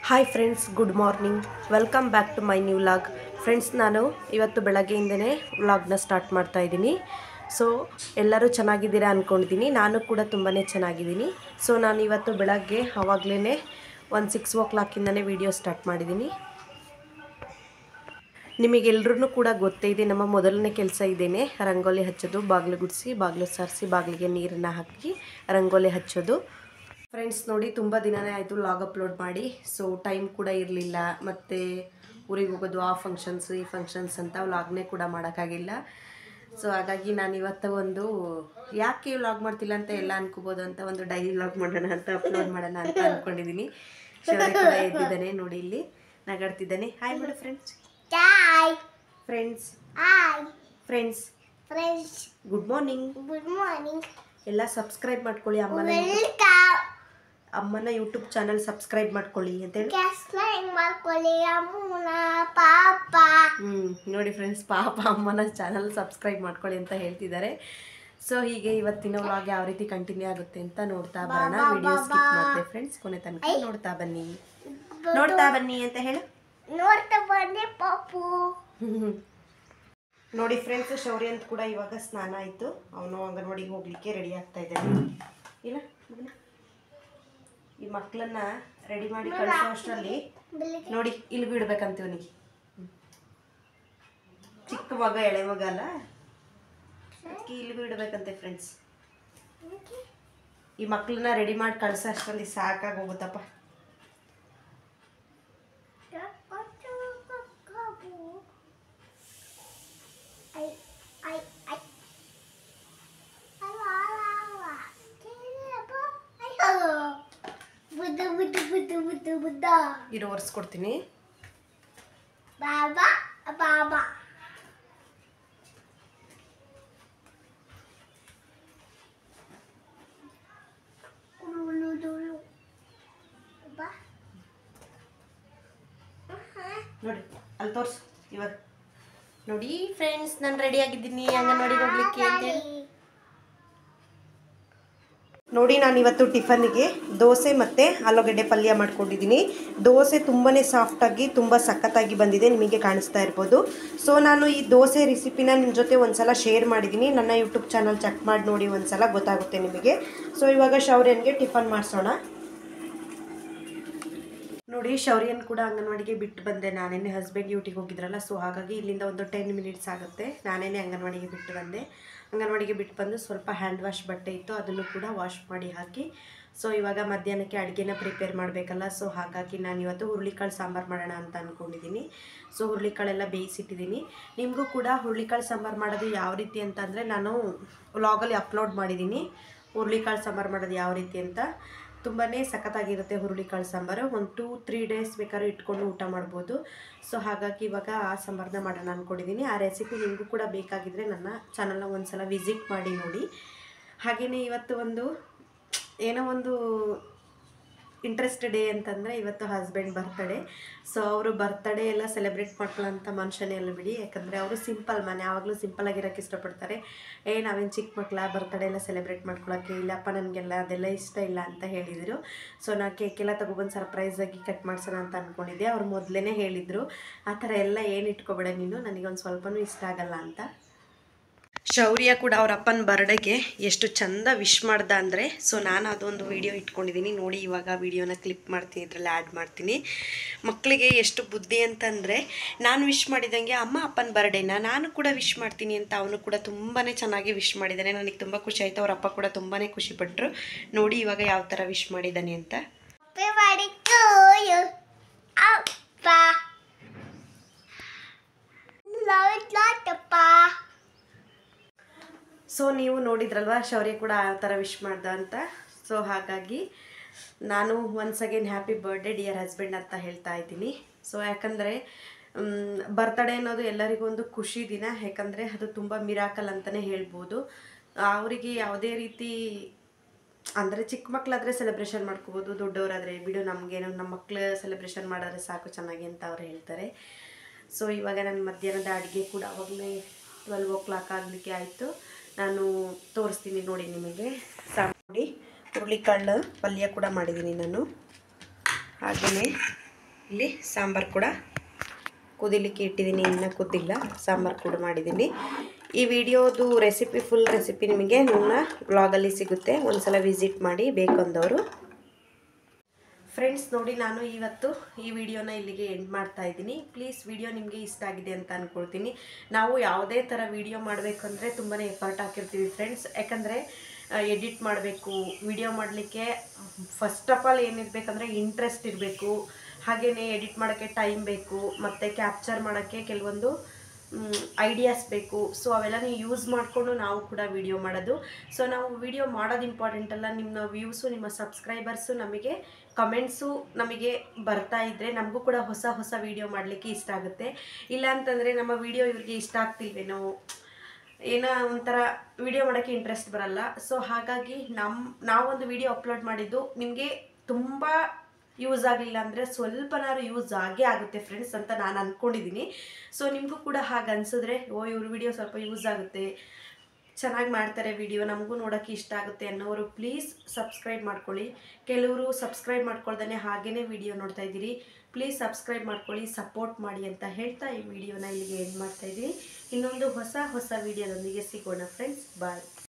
Hi friends good morning welcome back to my new vlog friends ನಾನು ಇವತ್ತು ಬೆಳಗ್ಗೆಯಿಂದನೇ ವ್ಲಾಗ್ನ start ಮಾಡ್ತಾ ಇದ್ದೀನಿ ಸೊ ಎಲ್ಲರೂ ಚೆನ್ನಾಗಿದ್ದೀರಾ ಅಂದ್ಕೊಂಡಿದ್ದೀನಿ ನಾನು ಕೂಡ ತುಂಬಾ ಚೆನ್ನಾಗಿದ್ದೀನಿ ಸೊ ನಾನು ಇವತ್ತು ಬೆಳಗ್ಗೆ ಆವಾಗಲೇ ಒಂದು ಸಿಕ್ಸ್ ಓ ಕ್ಲಾಕಿಂದನೇ ವೀಡಿಯೋ ಸ್ಟಾರ್ಟ್ ಮಾಡಿದ್ದೀನಿ ನಿಮಗೆಲ್ರೂ ಕೂಡ ಗೊತ್ತೇ ಇದೆ ನಮ್ಮ ಮೊದಲನೇ ಕೆಲಸ ಇದೇನೆ ರಂಗೋಲಿ ಹಚ್ಚೋದು ಬಾಗಿಲು ಗುಡಿಸಿ ಬಾಗಿಲು ಸಾರಿಸಿ ಬಾಗಿಲಿಗೆ ನೀರನ್ನು ಹಾಕಿ ರಂಗೋಲಿ ಹಚ್ಚೋದು ಫ್ರೆಂಡ್ಸ್ ನೋಡಿ ತುಂಬ ದಿನನೇ ಆಯಿತು ಲಾಗ್ ಅಪ್ಲೋಡ್ ಮಾಡಿ ಸೊ ಟೈಮ್ ಕೂಡ ಇರಲಿಲ್ಲ ಮತ್ತು ಊರಿಗೆ ಹೋಗೋದು ಆ ಫಂಕ್ಷನ್ಸ್ ಈ ಫಂಕ್ಷನ್ಸ್ ಅಂತ ವ್ಲಾಗ್ನೇ ಕೂಡ ಮಾಡೋಕ್ಕಾಗಿಲ್ಲ ಸೊ ಹಾಗಾಗಿ ನಾನು ಇವತ್ತು ಒಂದು ಯಾಕೆ ವ್ಲಾಗ್ ಮಾಡ್ತಿಲ್ಲ ಅಂತ ಎಲ್ಲ ಅನ್ಕೋಬೋದು ಅಂತ ಒಂದು ಡೈಲಿ ವ್ಲಾಗ್ ಮಾಡೋಣ ಅಂತ ಅಪ್ಲೋಡ್ ಮಾಡೋಣ ಅಂತ ಅಂದ್ಕೊಂಡಿದ್ದೀನಿ ಶೌರ್ಯ ಕೂಡ ಎದ್ದಿದ್ದಾನೆ ನೋಡಿ ಇಲ್ಲಿ ನಗಾಡ್ತಿದ್ದಾನೆ ಹಾಯ್ ಮಾಡು friends Hi. Friends Hi. Friends Friends. Good morning Good morning. ಎಲ್ಲ ಸಬ್ಸ್ಕ್ರೈಬ್ ಮಾಡ್ಕೊಳ್ಳಿ ಅಮ್ಮನ Welcome. ಅಮ್ಮನ ಯೂಟ್ಯೂಬ್ ಚಾನಲ್ ಸಬ್ಸ್ಕ್ರೈಬ್ ಮಾಡ್ಕೊಳ್ಳಿ ಅಂತೇಳಿ Guess name ಮಾಡ್ಕೊಳ್ಳಿ ಅಮ್ಮನ ಪಾಪ ಹ್ಞೂ ನೋಡಿ ಫ್ರೆಂಡ್ಸ್ ಪಾಪ ಅಮ್ಮನ ಚಾನಲ್ ಸಬ್ಸ್ಕ್ರೈಬ್ ಮಾಡ್ಕೊಳ್ಳಿ ಅಂತ ಹೇಳ್ತಿದ್ದಾರೆ ಸೊ ಹೀಗೆ ಇವತ್ತಿನ ವ್ಲಾಗ್ ಯಾವ ರೀತಿ ಕಂಟಿನ್ಯೂ ಆಗುತ್ತೆ ಅಂತ ನೋಡ್ತಾ ಬರೋಣ ವಿಡಿಯೋ ಸ್ಕಿಪ್ ಮಾಡಿದೆ ಫ್ರೆಂಡ್ಸ್ ಕೊನೆ ತನಕ ನೋಡ್ತಾ ಬನ್ನಿ ನೋಡ್ತಾ ಬನ್ನಿ ಅಂತ ಹೇಳು ನೋಡ್ತಾ ಬನ್ನಿ ಪಾಪು ನೋಡಿ ಫ್ರೆಂಡ್ಸ್ ಶೌರ್ಯ ಅಂತ ಕೂಡ ಇವಾಗ ಸ್ನಾನ ಆಯಿತು ಅವನು ಅಂಗನವಾಡಿಗೆ ಹೋಗ್ಲಿಕ್ಕೆ ರೆಡಿ ಆಗ್ತಾ ಇದ್ದಾನೆ ಇಲ್ಲ ಮಗನ? ಈ ಮಕ್ಕಳನ್ನ ರೆಡಿ ಮಾಡಿ ಕಳಿಸೋ ಅಷ್ಟರಲ್ಲಿ ಬೆಳಿಗ್ಗೆ ನೋಡಿ ಇಲ್ಲಿ ಬಿಡ್ಬೇಕಂತ ಇವನಿಗೆ ಚಿಕ್ಕ ಮಗ ಎಳೆ ಮಗ ಅಲ್ಲ ಅದಕ್ಕೆ ಇಲ್ಲಿ ಬಿಡ್ಬೇಕಂತೆ ಫ್ರೆಂಡ್ಸ್ ಈ ಮಕ್ಕಳನ್ನ ರೆಡಿ ಮಾಡಿ ಕಳ್ಸೋ ಅಷ್ಟರಲ್ಲಿ ಸಾಕಾಗಿ ಹೋಗುತ್ತಪ್ಪ ಐ ಐ ಐ ಅಲ್ಲ ಅಲ್ಲ ಅಲ್ಲ ಕೇಳಪ್ಪ ಅಯ್ಯೋ ಬುದ್ಧ ಬುದ್ಧ ಬುದ್ಧ ಬುದ್ಧ ಬುದ್ಧ ಇರೋ ಒರೆಸ್ಕೊಡ್ತೀನಿ ಬಾಬಾ ಬಾಬಾ ಉಳುಳುಳುಳು. ಬಾ. ಆಹಾ. ನೋಡಿ ಅಲ್ಲಿ ತೋರ್ಸು ಇವಾಗ ನೋಡಿ ಫ್ರೆಂಡ್ಸ್ ನಾನು ರೆಡಿ ಆಗಿದ್ದೀನಿ ಅಂಗನವಾಡಿಗೆ ಹೋಗ್ಲಿಕ್ಕೆ ಅಂತೇಳಿ ನೋಡಿ ನಾನು ಇವತ್ತು ಟಿಫನ್ಗೆ ದೋಸೆ ಮತ್ತು ಆಲೂಗಡ್ಡೆ ಪಲ್ಯ ಮಾಡ್ಕೊಂಡಿದ್ದೀನಿ ದೋಸೆ ತುಂಬಾ ಸಾಫ್ಟಾಗಿ ತುಂಬ ಸಖತ್ತಾಗಿ ಬಂದಿದೆ ನಿಮಗೆ ಕಾಣಿಸ್ತಾ ಇರ್ಬೋದು ಸೊ ನಾನು ಈ ದೋಸೆ ರೆಸಿಪಿನ ನಿಮ್ಮ ಜೊತೆ ಒಂದ್ಸಲ ಶೇರ್ ಮಾಡಿದ್ದೀನಿ ನನ್ನ ಯೂಟ್ಯೂಬ್ ಚಾನಲ್ ಚೆಕ್ ಮಾಡಿ ನೋಡಿ ಒಂದ್ಸಲ ಗೊತ್ತಾಗುತ್ತೆ ನಿಮಗೆ ಸೊ ಇವಾಗ ಶೌರ್ಯನ್ಗೆ ಟಿಫನ್ ಮಾಡಿಸೋಣ ನೋಡಿ ಶೌರ್ಯನ್ ಕೂಡ ಅಂಗನವಾಡಿಗೆ ಬಿಟ್ಟು ಬಂದೆ ನಾನೇನೆ ಹಸ್ಬೆಂಡ್ ಡ್ಯೂಟಿಗೆ ಹೋಗಿದ್ರಲ್ಲ ಸೊ ಹಾಗಾಗಿ ಇಲ್ಲಿಂದ ಒಂದು ಟೆನ್ ಮಿನಿಟ್ಸ್ ಆಗುತ್ತೆ ನಾನೇನೆ ಅಂಗನವಾಡಿಗೆ ಬಿಟ್ಟು ಬಂದೆ ಅಂಗನವಾಡಿಗೆ ಬಿಟ್ಟು ಬಂದು ಸ್ವಲ್ಪ ಹ್ಯಾಂಡ್ ವಾಶ್ ಬಟ್ಟೆ ಇತ್ತು ಅದನ್ನು ಕೂಡ ವಾಶ್ ಮಾಡಿ ಹಾಕಿ ಸೊ ಇವಾಗ ಮಧ್ಯಾಹ್ನಕ್ಕೆ ಅಡುಗೆನ ಪ್ರಿಪೇರ್ ಮಾಡಬೇಕಲ್ಲ ಸೊ ಹಾಗಾಗಿ ನಾನು ಇವತ್ತು ಹುರುಳಿಕಾಳು ಸಾಂಬಾರು ಮಾಡೋಣ ಅಂತ ಅಂದ್ಕೊಂಡಿದ್ದೀನಿ ಸೊ ಹುರುಳಿಕಾಳೆಲ್ಲ ಬೇಯಿಸಿಟ್ಟಿದ್ದೀನಿ ನಿಮಗೂ ಕೂಡ ಹುರುಳಿಕಾಳು ಸಾಂಬಾರು ಮಾಡೋದು ಯಾವ ರೀತಿ ಅಂತ ಅಂದರೆ ನಾನು ವ್ಲಾಗಲ್ಲಿ ಅಪ್ಲೋಡ್ ಮಾಡಿದ್ದೀನಿ ಹುರುಳಿಕಾಳು ಸಾಂಬಾರು ಮಾಡೋದು ಯಾವ ರೀತಿ ಅಂತ ತುಂಬಾ ಸಖತ್ತಾಗಿರುತ್ತೆ ಹುರುಳಿಕಾಳು ಸಾಂಬಾರು ಒಂದು ಟೂ ತ್ರೀ ಡೇಸ್ ಬೇಕಾದ್ರೂ ಇಟ್ಕೊಂಡು ಊಟ ಮಾಡ್ಬೋದು ಸೊ ಹಾಗಾಗಿ ಇವಾಗ ಆ ಸಾಂಬಾರನ್ನ ಮಾಡೋಣ ಅಂದ್ಕೊಂಡಿದ್ದೀನಿ ಆ ರೆಸಿಪಿ ನಿಮಗೂ ಕೂಡ ಬೇಕಾಗಿದ್ದರೆ ನನ್ನ ಚಾನಲ್ನ ಒಂದು ಸಲ ವಿಸಿಟ್ ಮಾಡಿ ನೋಡಿ ಹಾಗೆಯೇ ಇವತ್ತು ಒಂದು ಏನೋ ಒಂದು ಇಂಟ್ರೆಸ್ಟ್ ಡೇ ಅಂತಂದರೆ ಇವತ್ತು ಹಸ್ಬೆಂಡ್ ಬರ್ತಡೇ ಸೊ ಅವರು ಬರ್ತಡೇ ಎಲ್ಲ ಸೆಲೆಬ್ರೇಟ್ ಮಾಡ್ಕೊಳ್ಳೋಂಥ ಮನುಷ್ಯನೇ ಅಲ್ಲ ಬಿಡಿ ಯಾಕಂದರೆ ಅವರು ಸಿಂಪಲ್ ಮನೆ ಯಾವಾಗಲೂ ಸಿಂಪಲ್ ಆಗಿರೋಕ್ಕೆ ಇಷ್ಟಪಡ್ತಾರೆ ಏ ನಾವೇನು ಚಿಕ್ಕ ಮಕ್ಕಳ ಬರ್ತಡೇ ಎಲ್ಲ ಸೆಲೆಬ್ರೇಟ್ ಮಾಡ್ಕೊಳ್ಳೋಕ್ಕೆ ಇಲ್ಲಪ್ಪ ನನಗೆಲ್ಲ ಅದೆಲ್ಲ ಇಷ್ಟ ಇಲ್ಲ ಅಂತ ಹೇಳಿದರು ಸೊ ನಾ ಕೇಕೆಲ್ಲ ತೊಗೊಬಂದು ಸರ್ಪ್ರೈಸಾಗಿ ಕಟ್ ಮಾಡ್ಸೋಣ ಅಂತ ಅಂದ್ಕೊಂಡಿದ್ದೆ ಅವ್ರು ಮೊದಲೇ ಹೇಳಿದರು ಆ ಥರ ಎಲ್ಲ ಏನು ಇಟ್ಕೊಬೇಡ ನೀನು ನನಗೊಂದು ಸ್ವಲ್ಪನೂ ಇಷ್ಟ ಆಗಲ್ಲ ಅಂತ ಶೌರ್ಯ ಕೂಡ ಅವ್ರ ಅಪ್ಪನ ಬರ್ಡೇಗೆ ಎಷ್ಟು ಚಂದ ವಿಶ್ ಮಾಡ್ದ ಅಂದರೆ ಸೊ ನಾನು ಅದೊಂದು ವಿಡಿಯೋ ಇಟ್ಕೊಂಡಿದ್ದೀನಿ ನೋಡಿ ಇವಾಗ ವಿಡಿಯೋನ ಕ್ಲಿಪ್ ಮಾಡ್ತೀನಿ ಇದರಲ್ಲಿ ಆ್ಯಡ್ ಮಾಡ್ತೀನಿ ಮಕ್ಕಳಿಗೆ ಎಷ್ಟು ಬುದ್ಧಿ ಅಂತಂದರೆ ನಾನು ವಿಶ್ ಮಾಡಿದಂಗೆ ಅಮ್ಮ ಅಪ್ಪನ ಬರ್ಡೇನ ನಾನು ಕೂಡ ವಿಶ್ ಮಾಡ್ತೀನಿ ಅಂತ ಅವನು ಕೂಡ ತುಂಬಾ ಚೆನ್ನಾಗಿ ವಿಶ್ ಮಾಡಿದ್ದಾನೆ ನನಗೆ ತುಂಬ ಖುಷಿ ಆಯಿತು ಅವ್ರ ಅಪ್ಪ ಕೂಡ ತುಂಬಾ ಖುಷಿಪಟ್ಟರು ನೋಡಿ ಇವಾಗ ಯಾವ ಥರ ವಿಶ್ ಮಾಡಿದ್ದಾನೆ ಅಂತ Happy birthday to you. ಅಪ್ಪ Love it lot ಅಪ್ಪ ಸೊ ನೀವು ನೋಡಿದ್ರಲ್ವ ಶೌರ್ಯ ಕೂಡ ಆ ಥರ ವಿಶ್ ಮಾಡ್ದ ಅಂತ ಸೊ ಹಾಗಾಗಿ ನಾನು once again happy birthday dear husband ಅಂತ ಹೇಳ್ತಾ ಇದ್ದೀನಿ ಸೊ ಯಾಕಂದರೆ ಬರ್ತಡೇ ಅನ್ನೋದು ಎಲ್ಲರಿಗೂ ಒಂದು ಖುಷಿ ದಿನ ಯಾಕಂದರೆ ಅದು ತುಂಬ ಮಿರಾಕಲ್ ಅಂತಲೇ ಹೇಳ್ಬೋದು ಅವರಿಗೆ ಯಾವುದೇ ರೀತಿ ಅಂದರೆ ಚಿಕ್ಕ ಮಕ್ಕಳಾದರೆ ಸೆಲೆಬ್ರೇಷನ್ ಮಾಡ್ಕೋಬೋದು ದೊಡ್ಡವರಾದರೆ ಬಿಡು ನಮಗೇನು ನಮ್ಮ ಮಕ್ಕಳು ಸೆಲೆಬ್ರೇಷನ್ ಮಾಡಿದ್ರೆ ಸಾಕು ಚೆನ್ನಾಗಿ ಅಂತ ಅವ್ರು ಹೇಳ್ತಾರೆ ಸೊ ಇವಾಗ ನಾನು ಮಧ್ಯಾಹ್ನದ ಅಡುಗೆ ಕೂಡ ಅವಾಗಲೇ ಟ್ವೆಲ್ವ್ ಓ ಕ್ಲಾಕ್ ಆಗಲಿಕ್ಕೆ ಆಯಿತು ನಾನು ತೋರಿಸ್ತೀನಿ ನೋಡಿ ನಿಮಗೆ ಸಾಂಬಾರು ನೋಡಿ ಹುರುಳಿಕಾಳು ಪಲ್ಯ ಕೂಡ ಮಾಡಿದ್ದೀನಿ ನಾನು ಹಾಗೆಯೇ ಇಲ್ಲಿ ಸಾಂಬಾರು ಕೂಡ ಕುದಿಲಿಕ್ಕೆ ಇಟ್ಟಿದ್ದೀನಿ ಇನ್ನೂ ಕುದ್ದಿಲ್ಲ ಸಾಂಬಾರು ಕೂಡ ಮಾಡಿದ್ದೀನಿ ಈ ವಿಡಿಯೋದು ರೆಸಿಪಿ ಫುಲ್ ರೆಸಿಪಿ ನಿಮಗೆ ನನ್ನ ಬ್ಲಾಗಲ್ಲಿ ಸಿಗುತ್ತೆ ಒಂದ್ಸಲ ವಿಸಿಟ್ ಮಾಡಿ ಬೇಕಂದವರು ಫ್ರೆಂಡ್ಸ್ ನೋಡಿ ನಾನು ಇವತ್ತು ಈ ವಿಡಿಯೋನ ಇಲ್ಲಿಗೆ ಎಂಡ್ ಮಾಡ್ತಾ ಇದ್ದೀನಿ ಪ್ಲೀಸ್ ವಿಡಿಯೋ ನಿಮಗೆ ಇಷ್ಟ ಆಗಿದೆ ಅಂತ ಅಂದ್ಕೊಳ್ತೀನಿ ನಾವು ಯಾವುದೇ ಥರ ವಿಡಿಯೋ ಮಾಡಬೇಕಂದ್ರೆ ತುಂಬಾ ಎಫರ್ಟ್ ಹಾಕಿರ್ತೀವಿ ಫ್ರೆಂಡ್ಸ್ ಯಾಕಂದರೆ ಎಡಿಟ್ ಮಾಡಬೇಕು ವಿಡಿಯೋ ಮಾಡಲಿಕ್ಕೆ ಫಸ್ಟ್ ಆಫ್ ಆಲ್ ಏನಿರಬೇಕಂದ್ರೆ ಇಂಟ್ರೆಸ್ಟ್ ಇರಬೇಕು ಹಾಗೆಯೇ ಎಡಿಟ್ ಮಾಡೋಕ್ಕೆ ಟೈಮ್ ಬೇಕು ಮತ್ತು ಕ್ಯಾಪ್ಚರ್ ಮಾಡೋಕ್ಕೆ ಕೆಲವೊಂದು ಐಡಿಯಾಸ್ ಬೇಕು ಸೊ ಅವೆಲ್ಲನೂ ಯೂಸ್ ಮಾಡಿಕೊಂಡು ನಾವು ಕೂಡ ವಿಡಿಯೋ ಮಾಡೋದು ಸೊ ನಾವು ವಿಡಿಯೋ ಮಾಡೋದು ಇಂಪಾರ್ಟೆಂಟ್ ಅಲ್ಲ ನಿಮ್ಮ ವ್ಯೂಸು ನಿಮ್ಮ ಸಬ್ಸ್ಕ್ರೈಬರ್ಸು ನಮಗೆ ಕಮೆಂಟ್ಸು ನಮಗೆ ಬರ್ತಾ ಇದ್ದರೆ ನಮಗೂ ಕೂಡ ಹೊಸ ಹೊಸ ವಿಡಿಯೋ ಮಾಡಲಿಕ್ಕೆ ಇಷ್ಟ ಆಗುತ್ತೆ ಇಲ್ಲ ಅಂತಂದರೆ ನಮ್ಮ ವಿಡಿಯೋ ಇವ್ರಿಗೆ ಇಷ್ಟ ಆಗ್ತಿಲ್ವೇನೋ ಏನೋ ಒಂಥರ ವಿಡಿಯೋ ಮಾಡೋಕ್ಕೆ ಇಂಟ್ರೆಸ್ಟ್ ಬರಲ್ಲ ಸೊ ಹಾಗಾಗಿ ನಮ್ಮ ನಾವೊಂದು ವಿಡಿಯೋ ಅಪ್ಲೋಡ್ ಮಾಡಿದ್ದು ನಿಮಗೆ ತುಂಬ ಯೂಸ್ ಆಗಲಿಲ್ಲ ಅಂದರೆ ಸ್ವಲ್ಪನಾದ್ರು ಯೂಸ್ ಆಗೇ ಆಗುತ್ತೆ ಫ್ರೆಂಡ್ಸ್ ಅಂತ ನಾನು ಅಂದ್ಕೊಂಡಿದ್ದೀನಿ ಸೊ ನಿಮಗೂ ಕೂಡ ಹಾಗೆ ಅನಿಸಿದ್ರೆ ಓ ಇವ್ರ ವಿಡಿಯೋ ಸ್ವಲ್ಪ ಯೂಸ್ ಆಗುತ್ತೆ ಚೆನ್ನಾಗಿ ಮಾಡ್ತಾರೆ ವಿಡಿಯೋ ನಮಗೂ ನೋಡೋಕ್ಕೆ ಇಷ್ಟ ಆಗುತ್ತೆ ಅನ್ನೋರು ಪ್ಲೀಸ್ ಸಬ್ಸ್ಕ್ರೈಬ್ ಮಾಡ್ಕೊಳ್ಳಿ ಕೆಲವರು ಸಬ್ಸ್ಕ್ರೈಬ್ ಮಾಡ್ಕೊಳ್ದೇ ಹಾಗೇ ವಿಡಿಯೋ ನೋಡ್ತಾ ಇದ್ದೀರಿ ಪ್ಲೀಸ್ ಸಬ್ಸ್ಕ್ರೈಬ್ ಮಾಡ್ಕೊಳ್ಳಿ ಸಪೋರ್ಟ್ ಮಾಡಿ ಅಂತ ಹೇಳ್ತಾ ಈ ವಿಡಿಯೋನ ಇಲ್ಲಿಗೆ ಎಂಡ್ ಮಾಡ್ತಾ ಇದ್ದೀನಿ ಇನ್ನೊಂದು ಹೊಸ ಹೊಸ ವಿಡಿಯೋದೊಂದಿಗೆ ಸಿಗೋಣ ಫ್ರೆಂಡ್ಸ್ ಬಾಯ್